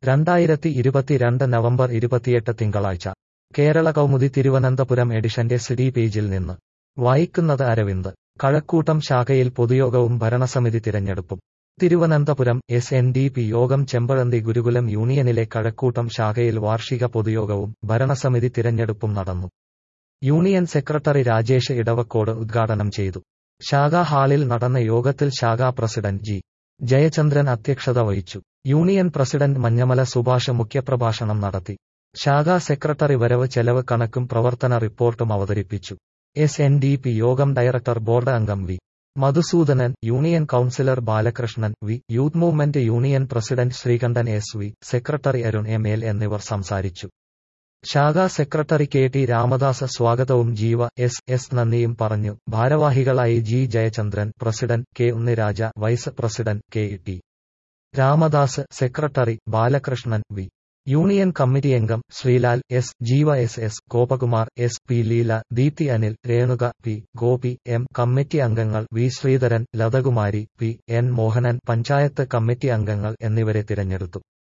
രണ്ടായിരത്തി ഇരുപത്തിരണ്ട് നവംബർ ഇരുപത്തിയെട്ട് തിങ്കളാഴ്ച കേരള കൗമുദി തിരുവനന്തപുരം എഡിഷന്റെ സിഡി പേജിൽ നിന്ന് വായിക്കുന്നത് അരവിന്ദ് കഴക്കൂട്ടം ശാഖയിൽ പൊതുയോഗവും ഭരണസമിതി തിരഞ്ഞെടുപ്പും Thiruvananthapuram S N D P Yogam Chempazhanthi ഗുരുകുലം യൂണിയനിലെ കഴക്കൂട്ടം ശാഖയിൽ വാർഷിക പൊതുയോഗവും ഭരണസമിതി തിരഞ്ഞെടുപ്പും നടന്നു യൂണിയൻ സെക്രട്ടറി രാജേഷ് ഇടവക്കോട് ഉദ്ഘാടനം ചെയ്തു ശാഖാ ഹാളിൽ നടന്ന യോഗത്തിൽ ശാഖാ പ്രസിഡന്റ് ജി ജയചന്ദ്രൻ അധ്യക്ഷത വഹിച്ചു യൂണിയൻ പ്രസിഡന്റ് മഞ്ഞമല സുഭാഷ് മുഖ്യപ്രഭാഷണം നടത്തി ശാഖാ സെക്രട്ടറി വരവ് ചെലവ് കണക്കും പ്രവർത്തന റിപ്പോർട്ടും അവതരിപ്പിച്ചു S N D P Yogam director board അംഗം V Madhusoodanan union councillor Balakrishnan V youth movement union president Sreekantan S V secretary Arun M L എന്നിവർ സംസാരിച്ചു ശാഖാ സെക്രട്ടറി കെ ടി രാമദാസ് സ്വാഗതവും ജീവ എസ് എസ് നന്ദിയും പറഞ്ഞു ഭാരവാഹികളായി G Jayachandran president K Unniraja vice president K T Ramadas secretary Balakrishnan V union committee അംഗം Sreelal S Jeeva S S Gopakumar S P Leela Deepthi Anil Renuka P Gopi M committee അംഗങ്ങൾ V Sreedharan Lathakumari P N Mohanan panchayat committee അംഗങ്ങൾ എന്നിവരെ തിരഞ്ഞെടുത്തു